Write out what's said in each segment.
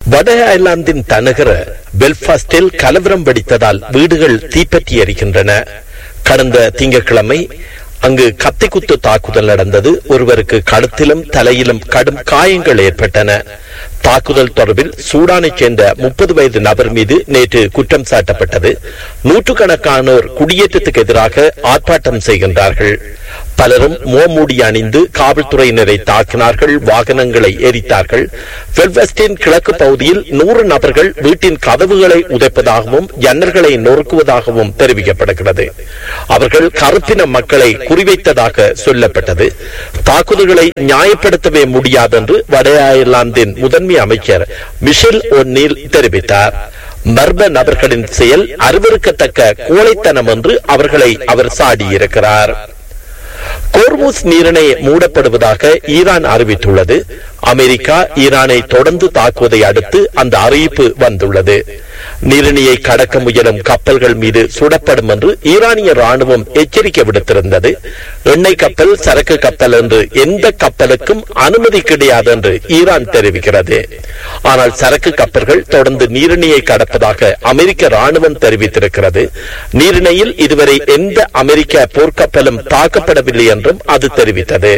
வட அயர்லாந்தின் தலைநகர பெல்பாஸ்டில் கலவரம் வெடித்ததால் வீடுகள் தீப்பற்றி எரிக்கின்றன கடந்த திங்கட்கிழமை அங்கு கத்திக்குத்து தாக்குதல் நடந்தது ஒருவருக்கு கழுத்திலும் தலையிலும் கடும் காயங்கள் ஏற்பட்டன தாக்குதல் தொடர்பில் சூடானைச் சேர்ந்த முப்பது வயது நபர் மீது நேற்று குற்றம் சாட்டப்பட்டது நூற்றுக்கணக்கானோர் குடியேற்றத்துக்கு எதிராக ஆர்ப்பாட்டம் செய்கின்றார்கள் பலரும் மோமூடி அணிந்து காவல்துறையினரை தாக்கினார்கள் வாகனங்களை எரித்தார்கள் வெல்வெஸ்டின் கிழக்கு பகுதியில் நூறு நபர்கள் வீட்டின் கதவுகளை உதைப்பதாகவும் ஜன்னல்களை நொறுக்குவதாகவும் தெரிவிக்கப்படுகிறது அவர்கள் கருப்பின மக்களை குறிவைத்ததாக சொல்லப்பட்டது தாக்குதல்களை நியாயப்படுத்தவே முடியாது என்று வட அயர்லாந்தின் முதன்மை அமைச்சர் மிஷேல் ஒன்னீல் தெரிவித்தார் மர்ம நபர்களின் செயல் அருவருக்கத்தக்க கோழைத்தனம் என்று அவர்களை அவர் சாடியிருக்கிறார் கோர்முஸ் நீரிணை மூடப்படுவதாக ஈரான் அறிவித்துள்ளது அமெரிக்கா ஈரானை தொடர்ந்து தாக்குவதை அடுத்து அந்த அறிவிப்பு வந்துள்ளது நீரிணையை கடக்க முயலும் கப்பல்கள் மீது சுடப்படும் என்று ஈரானிய ராணுவம் எச்சரிக்கை விடுத்திருந்தது எண்ணெய் கப்பல் சரக்கு கப்பல் என்று எந்த கப்பலுக்கும் அனுமதி கிடையாது என்று ஈரான் தெரிவிக்கிறது ஆனால் சரக்கு கப்பல்கள் தொடர்ந்து நீரிணையை கடப்பதாக அமெரிக்க ராணுவம் தெரிவித்திருக்கிறது நீரிணையில் இதுவரை எந்த அமெரிக்க போர்க்கப்பலும் தாக்கப்படவில்லை என்றும் அது தெரிவித்தது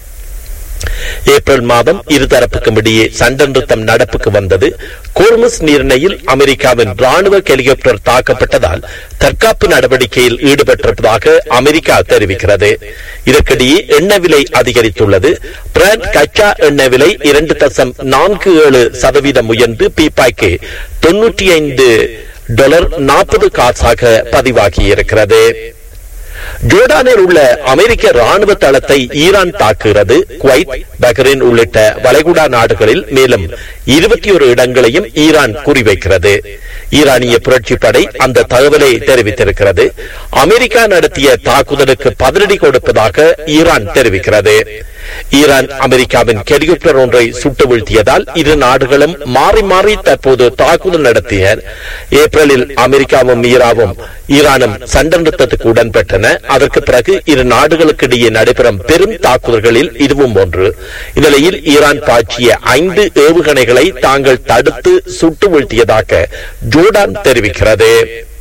ஏப்ரல் மாதம் இருதரப்புக்கும் இடையே சண்டை நிறுத்தம் நடப்புக்கு வந்தது கோர்முஸ் நீரிணையில் அமெரிக்காவின் ராணுவ ஹெலிகாப்டர் தாக்கப்பட்டதால் தற்காப்பு நடவடிக்கையில் ஈடுபட்டிருப்பதாக அமெரிக்கா தெரிவிக்கிறது இதற்கிடையே எண்ணெய் விலை அதிகரித்துள்ளது பிராண்ட் கச்சா எண்ணெய் விலை இரண்டு தசம் நான்கு ஏழு சதவீதம் உயர்ந்து பீப்பாய்க்கு தொன்னூற்றி ஐந்து டாலர் நாற்பது காசாக பதிவாகியிருக்கிறது ஜோர்டானில் உள்ள அமெரிக்க ராணுவ தளத்தை ஈரான் தாக்குகிறது குவைத் பஹ்ரைன் உள்ளிட்ட வளைகுடா நாடுகளில் மேலும் இருபத்தி ஒரு இடங்களையும் ஈரான் குறிவைக்கிறது ஈரானிய புரட்சி படை அந்த தகவலை தெரிவித்திருக்கிறது அமெரிக்கா நடத்திய தாக்குதலுக்கு பதிலடி கொடுப்பதாக ஈரான் தெரிவிக்கிறது ஈரான் அமெரிக்காவின் ஹெலிகாப்டர் ஒன்றை சுட்டு வீழ்த்தியதால் இரு நாடுகளும் மாறி மாறி தற்போது தாக்குதல் நடத்தினர் ஏப்ரலில் அமெரிக்காவும் ஈராவும் ஈரானும் சண்டை நிறுத்தத்துக்கு உடன்பட்டன அதற்கு பிறகு இரு நாடுகளுக்கு இடையே நடைபெறும் பெரும் தாக்குதல்களில் இதுவும் ஒன்று இந்நிலையில் ஈரான் பாய்ச்சிய ஐந்து ஏவுகணைகளை தாங்கள் தடுத்து சுட்டு வீழ்த்தியதாக ஜோர்டான் தெரிவிக்கிறது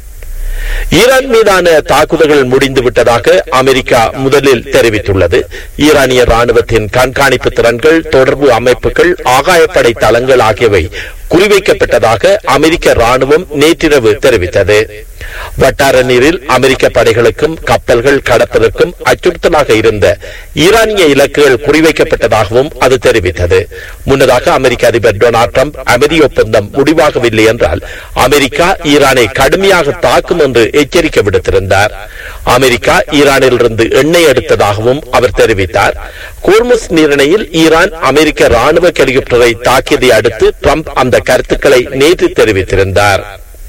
ஈரான் மீதான தாக்குதல்கள் முடிந்து விட்டதாக அமெரிக்கா முதலில் தெரிவித்துள்ளது ஈரானிய ராணுவத்தின் கண்காணிப்பு திறன்கள் தொடர்பு அமைப்புகள் ஆகாயப்படை தளங்கள் ஆகியவை குறிவைக்கப்பட்டதாக அமெரிக்க ராணுவம் நேற்றிரவு தெரிவித்தது வட்டார நீரில் அமெரிக்க படைகளுக்கும் கப்பல்கள் கடப்பதற்கும் அச்சுறுத்தலாக இருந்த ஈரானிய இலக்குகள் குறிவைக்கப்பட்டதாகவும் அது தெரிவித்தது முன்னதாக அமெரிக்க அதிபர் டொனால்ட் ட்ரம்ப் அமைதி ஒப்பந்தம் முடிவாகவில்லை என்றால் அமெரிக்கா ஈரானை கடுமையாக தாக்கும் என்று எச்சரிக்கை விடுத்திருந்தார் அமெரிக்கா ஈரானிலிருந்து எண்ணெய் எடுத்ததாகவும் அவர் தெரிவித்தார் கோர்முஸ் நீரிணையில் ஈரான் அமெரிக்க ராணுவ ஹெலிகாப்டரை தாக்கியதை அடுத்து ட்ரம்ப் அந்த கருத்துக்களை நேற்று தெரிவித்திருந்தார்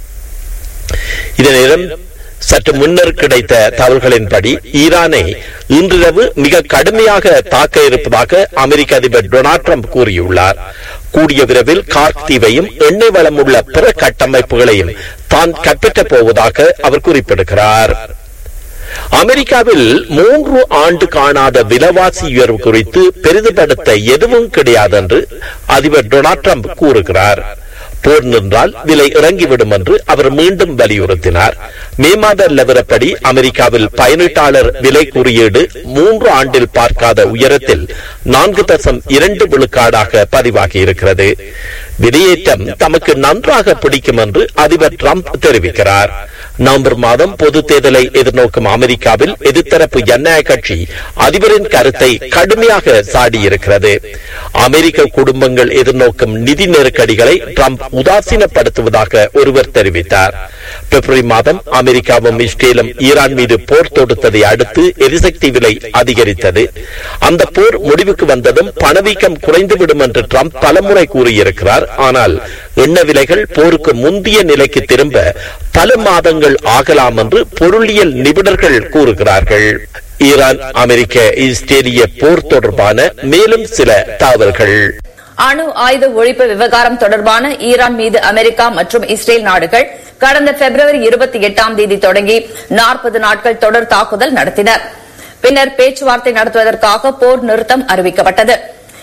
இதனிடம் சற்று முன்னர் கிடைத்த தகவல்களின்படி ஈரானை இன்றிரவு மிக கடுமையாக தாக்க இருப்பதாக அமெரிக்க அதிபர் டொனால்ட் ட்ரம்ப் கூறியுள்ளார் கூடிய விரைவில் கார்க் தீவையும் எண்ணெய் வளம் உள்ள பிற கட்டமைப்புகளையும் தான் கைப்பற்றப் போவதாக அவர் குறிப்பிடுகிறார் அமெரிக்காவில் மூன்று ஆண்டு காணாத விலைவாசி உயர்வு குறித்து பெரிதுபடுத்த எதுவும் கிடையாது என்று அதிபர் டொனால்ட் ட்ரம்ப் கூறுகிறார் போர் நின்றால் விலை இறங்கிவிடும் என்று அவர் மீண்டும் வலியுறுத்தினார் மே மாத நிலவரப்படி அமெரிக்காவில் பயனீட்டாளர் விலை குறியீடு மூன்று ஆண்டில் பார்க்காத உயரத்தில் நான்கு தசம் இரண்டு விழுக்காடாக பதிவாகி இருக்கிறது விலையேற்றம் தமக்கு நன்றாக பிடிக்கும் என்று அதிபர் ட்ரம்ப் தெரிவிக்கிறார் நவம்பர் மாதம் பொது தேர்தலை எதிர்நோக்கும் அமெரிக்காவில் எதிர்த்தரப்பு ஜனநாயக கட்சி அதிபரின் கருத்தை கடுமையாக சாடியிருக்கிறது அமெரிக்க குடும்பங்கள் எதிர்நோக்கும் நிதி நெருக்கடிகளை ட்ரம்ப் உதாசீனப்படுத்துவதாக ஒருவர் தெரிவித்தார் பிப்ரவரி மாதம் அமெரிக்காவும் இஸ்ரேலும் ஈரான் மீது போர் தொடுத்ததை அடுத்து எரிசக்தி விலை அதிகரித்தது அந்த போர் முடிவுக்கு வந்ததும் பணவீக்கம் குறைந்துவிடும் என்று ட்ரம்ப் பலமுறை கூறியிருக்கிறார் ஆனால் எண்ணெய் விலைகள் போருக்கு முந்தைய நிலைக்கு திரும்ப பல மாதங்கள் ஆகலாம் என்று பொருளியல் நிபுணர்கள் கூறுகிறார்கள் ஈரான் அமெரிக்க இஸ்ரேலிய போர் தொடர்பான மேலும் சில தகவல்கள் அணு ஆயுத ஒழிப்பு விவகாரம் தொடர்பான ஈரான் மீது அமெரிக்கா மற்றும் இஸ்ரேல் நாடுகள் கடந்த பிப்ரவரி இருபத்தி எட்டாம் தேதி தொடங்கி நாற்பது நாட்கள் தொடர் தாக்குதல் நடத்தினர் பின்னர் பேச்சுவார்த்தை நடத்துவதற்காக போர் நிறுத்தம் அறிவிக்கப்பட்டது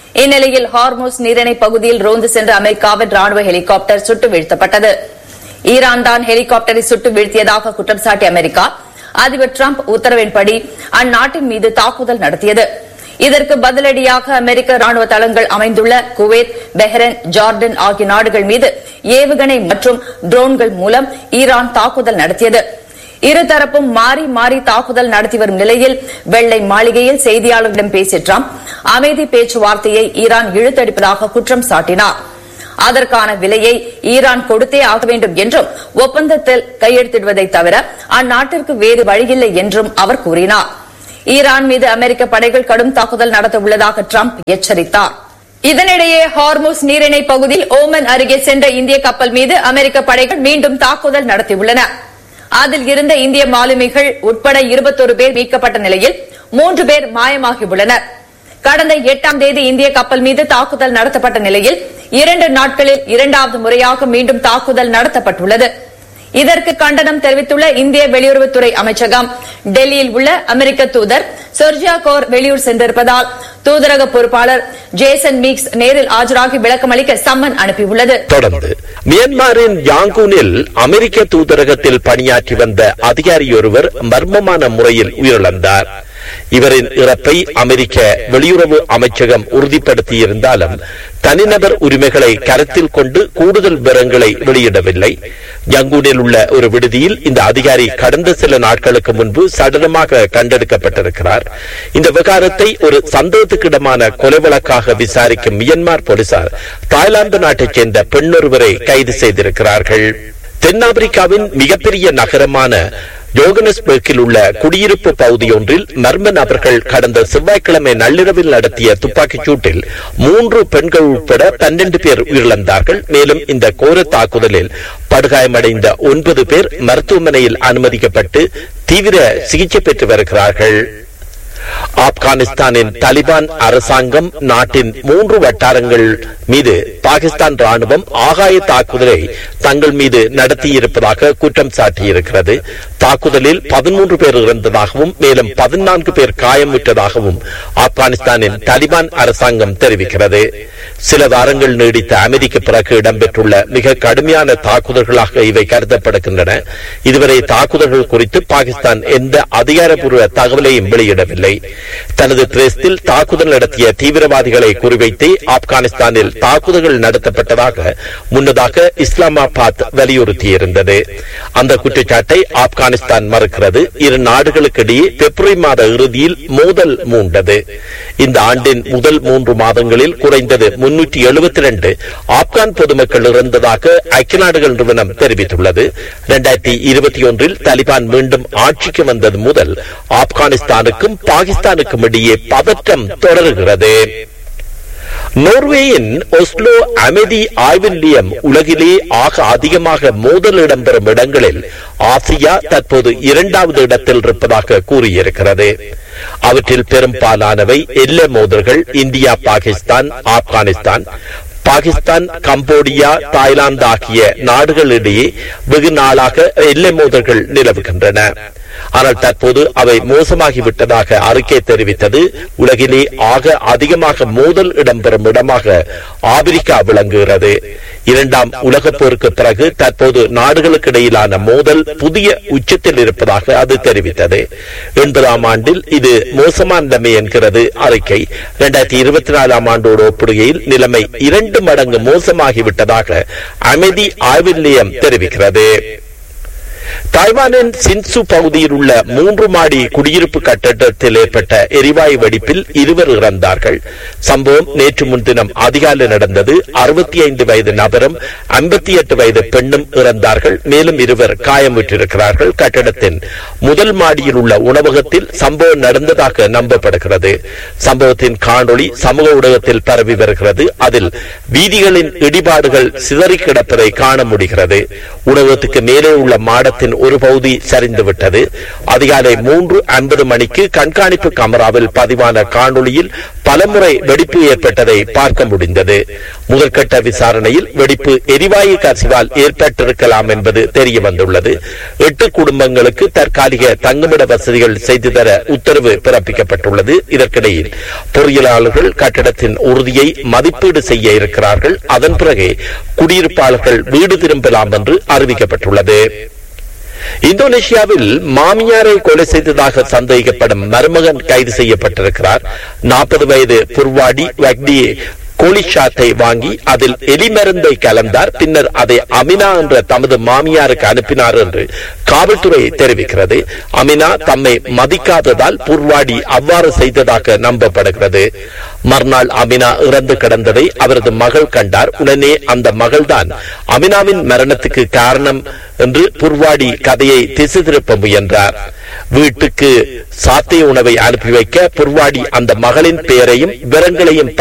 இந்நிலையில் ஹார்மோஸ் நீரிணை பகுதியில் ரோந்து சென்ற அமெரிக்காவின் ராணுவ ஹெலிகாப்டர் சுட்டு வீழ்த்தப்பட்டது ஈரான் தான் ஹெலிகாப்டரை சுட்டு வீழ்த்தியதாக குற்றம் சாட்டிய அமெரிக்கா அதிபர் டிரம்ப் உத்தரவின்படி அந்நாட்டின் மீது தாக்குதல் நடத்தியது இதற்கு பதிலடியாக அமெரிக்க ராணுவ தளங்கள் அமைந்துள்ள குவைத் பெஹ்ரைன் ஜார்டன் ஆகிய நாடுகள் மீது ஏவுகணை மற்றும் ட்ரோன்கள் மூலம் ஈரான் தாக்குதல் நடத்தியது இருதரப்பும் மாறி மாறி தாக்குதல் நடத்தி வரும் நிலையில் வெள்ளை மாளிகையில் செய்தியாளர்களிடம் பேசிய டிரம்ப் அமைதி பேச்சுவார்த்தையை ஈரான் இழுத்தடிப்பதாக குற்றம் சாட்டினார் அதற்கான விலையை ஈரான் கொடுத்தே ஆக வேண்டும் என்றும் ஒப்பந்தத்தில் கையெழுத்திடுவதை தவிர அந்நாட்டிற்கு வேறு வழியில்லை என்றும் அவர் கூறினார் ஈரான் மீது அமெரிக்க படைகள் கடும் தாக்குதல் நடத்த உள்ளதாக டிரம்ப் எச்சரித்தார் இதனிடையே ஹார்மோஸ் நீரிணை பகுதியில் ஓமன் அருகே சென்ற இந்திய கப்பல் மீது அமெரிக்க படைகள் மீண்டும் தாக்குதல் நடத்தியுள்ளன அதில் இருந்த இந்திய மாலுமிகள் உட்பட இருபத்தொரு பேர் மீட்கப்பட்ட நிலையில் மூன்று பேர் மாயமாகியுள்ளனர் கடந்த எட்டாம் தேதி இந்திய கப்பல் மீது தாக்குதல் நடத்தப்பட்ட நிலையில் இரண்டு நாட்களில் இரண்டாவது முறையாக மீண்டும் தாக்குதல் நடத்தப்பட்டுள்ளது இதற்கு கண்டனம் தெரிவித்துள்ள இந்திய வெளியுறவுத்துறை அமைச்சகம் டெல்லியில் உள்ள அமெரிக்க தூதர் சொர்ஜியா கோர் வெளியூர் சென்றிருப்பதால் தூதரக பொறுப்பாளர் ஜேசன் மீக்ஸ் நேரில் ஆஜராகி விளக்கமளிக்க சம்மன் அனுப்பியுள்ளது தொடர்ந்து மியான்மரின் யாங்கூனில் அமெரிக்க தூதரகத்தில் பணியாற்றி வந்த அதிகாரியொருவர் மர்மமான முறையில் உயிரிழந்தார் இவரின் இறப்பை அமெரிக்க வெளியுறவு அமைச்சகம் உறுதிப்படுத்தியிருந்தாலும் தனிநபர் உரிமைகளை கருத்தில் கொண்டு கூடுதல் விவரங்களை வெளியிடவில்லை யங்கூனில் உள்ள ஒரு விடுதியில் இந்த அதிகாரி கடந்த சில நாட்களுக்கு முன்பு சடலமாக கண்டெடுக்கப்பட்டிருக்கிறார் இந்த விவகாரத்தை ஒரு சந்தேகத்துக்கிடமான கொலை வழக்காக விசாரிக்கும் மியன்மார் போலீசார் தாய்லாந்து நாட்டைச் சேர்ந்த பெண்ணொருவரை கைது செய்திருக்கிறார்கள் தென்னாப்பிரிக்காவின் மிகப்பெரிய நகரமான ஜோகனஸ்பர்க்கில் உள்ள குடியிருப்பு பகுதியொன்றில் மர்ம நபர்கள் கடந்த செவ்வாய்க்கிழமை நள்ளிரவில் நடத்திய துப்பாக்கிச் சூட்டில் மூன்று பெண்கள் உட்பட பன்னெண்டு பேர் உயிரிழந்தார்கள் மேலும் இந்த கோர தாக்குதலில் படுகாயமடைந்த ஒன்பது பேர் மருத்துவமனையில் அனுமதிக்கப்பட்டு தீவிர சிகிச்சை பெற்று வருகிறார்கள் ஆப்கானிஸ்தானின் தலிபான் அரசாங்கம் நாட்டின் மூன்று வட்டாரங்கள் மீது பாகிஸ்தான் ராணுவம் ஆகாய தாக்குதலை தங்கள் மீது நடத்தியிருப்பதாக குற்றம் சாட்டியிருக்கிறது தாக்குதலில் பதிமூன்று பேர் இறந்ததாகவும் மேலும் பதினான்கு பேர் காயமுற்றதாகவும் ஆப்கானிஸ்தானின் தலிபான் அரசாங்கம் தெரிவிக்கிறது சில வாரங்கள் நீடித்த அமைதிக்கு பிறகு இடம்பெற்றுள்ள மிக கடுமையான தாக்குதல்களாக இவை கருதப்படுகின்றன இதுவரை தாக்குதல்கள் குறித்து பாகிஸ்தான் எந்த அதிகாரப்பூர்வ தகவலையும் வெளியிடவில்லை தனது பிரேசத்தில் தாக்குதல் நடத்திய தீவிரவாதிகளை குறிவைத்தே ஆப்கானிஸ்தானில் தாக்குதல்கள் நடத்தப்பட்டதாக முன்னதாக இஸ்லாமாபாத் வலியுறுத்தியிருந்தது அந்த குற்றச்சாட்டை ஆப்கானிஸ்தான் மறுக்கிறது இரு நாடுகளுக்கிடையே பிப்ரவரி மாத இறுதியில் மோதல் மூண்டது இந்த ஆண்டின் முதல் மூன்று மாதங்களில் குறைந்தது முன்னூற்றி எழுபத்தி ரெண்டு ஆப்கான் பொதுமக்கள் இறந்ததாக ஐக்கிய நாடுகள் நிறுவனம் தெரிவித்துள்ளது இரண்டாயிரத்தி இருபத்தி ஒன்றில் தாலிபான் மீண்டும் ஆட்சிக்கு வந்தது முதல் ஆப்கானிஸ்தானுக்கும் பாகிஸ்தானுக்கும் இடையே பதற்றம் தொடர்கிறது நோர்வேயின் ஒஸ்லோ அமைதி ஆய்வு நிலையம் உலகிலே ஆக அதிகமாக மோதல் இடம்பெறும் இடங்களில் ஆசியா தற்போது இரண்டாவது இடத்தில் இருப்பதாக கூறியிருக்கிறது அவற்றில் பெரும்பாலானவை எல்லை மோதல்கள் India Pakistan Afghanistan Pakistan Cambodia Thailand ஆகிய நாடுகளிடையே வெகு நாளாக எல்லை மோதல்கள் நிலவுகின்றன ஆனால் தற்போது அவை மோசமாகிவிட்டதாக அறிக்கை தெரிவித்தது உலகிலே ஆக அதிகமாக மோதல் இடம்பெறும் இடமாக ஆப்பிரிக்கா விளங்குகிறது இரண்டாம் உலகப் போருக்கு பிறகு தற்போது நாடுகளுக்கு இடையிலான மோதல் புதிய உச்சத்தில் இருப்பதாக அது தெரிவித்தது எண்பதாம் ஆண்டில் இது மோசமான நிலைமை என்கிறது அறிக்கை இரண்டாயிரத்தி இருபத்தி நாலாம் ஆண்டோடு ஒப்பிடுகையில் நிலைமை இரண்டு மடங்கு மோசமாகிவிட்டதாக அமைதி ஆய்வு நிலையம் தெரிவிக்கிறது தாய்வானின் சின்சு பகுதியில் உள்ள மூன்று மாடி குடியிருப்பு கட்டடத்தில் ஏற்பட்ட எரிவாயு வெடிப்பில் இருவர் இறந்தார்கள் சம்பவம் நேற்று முன்தினம் அதிகாலை நடந்தது அறுபத்தி ஐந்து வயது நபரும் ஐம்பத்தி எட்டு வயது பெண்ணும் இறந்தார்கள் மேலும் இருவர் காயமுற்றிருக்கிறார்கள் கட்டடத்தின் முதல் மாடியில் உள்ள உணவகத்தில் சம்பவம் நடந்ததாக நம்பப்படுகிறது சம்பவத்தின் காணொளி சமூக ஊடகத்தில் பரவி வருகிறது அதில் வீதிகளின் இடிபாடுகள் சிதறி கிடப்பதை காண முடிகிறது உணவகத்துக்கு மேலே உள்ள மாடத்தின் ஒரு பகுதி சரிந்துவிட்டது அதிகாலை மூன்று ஐம்பது மணிக்கு கண்காணிப்பு கமராவில் பதிவான காணொளியில் பலமுறை வெடிப்பு ஏற்பட்டதை பார்க்க முடிந்தது முதற்கட்ட விசாரணையில் வெடிப்பு எரிவாயு கசிவால் ஏற்பட்டிருக்கலாம் என்பது தெரிய வந்துள்ளது எட்டு குடும்பங்களுக்கு தற்காலிக தங்குமிட வசதிகள் செய்து தர உத்தரவு பிறப்பிக்கப்பட்டுள்ளது இதற்கிடையில் பொறியியலாளர்கள் கட்டடத்தின் உறுதியை மதிப்பீடு செய்ய இருக்கிறார்கள் அதன் பிறகு குடியிருப்பாளர்கள் வீடு திரும்பலாம் என்று அறிவிக்கப்பட்டுள்ளது இந்தோனேஷியாவில் மாமியாரை கொலை செய்ததாக சந்தேகிக்கப்படும் மருமகன் கைது செய்யப்பட்டிருக்கிறார் நாற்பது வயது புர்வாடி வக்டி கோலிஷாத்தை வாங்கி அதில் எலிமருந்தை கலந்தார் பின்னர் அதை அமினா என்ற தமது மாமியாருக்கு அனுப்பினார் என்று காவல்துறை தெரிவிக்கிறது அமினா தம்மை மதிக்காததால் புர்வாடி அவ்வாறு செய்ததாக நம்பப்படுகிறது மறுநாள் அமினா இறந்து கிடந்ததை அவரது மகள் கண்டார் உடனே அந்த மகள்தான் அமினாவின் மரணத்துக்கு காரணம் என்று புர்வாடி கதையை திசை திருப்ப முயன்றார் வீட்டுக்கு சாத்திய உணவை அனுப்பி வைக்க புர்வாடி அந்த மகளின் பெயரையும் விவரங்களையும்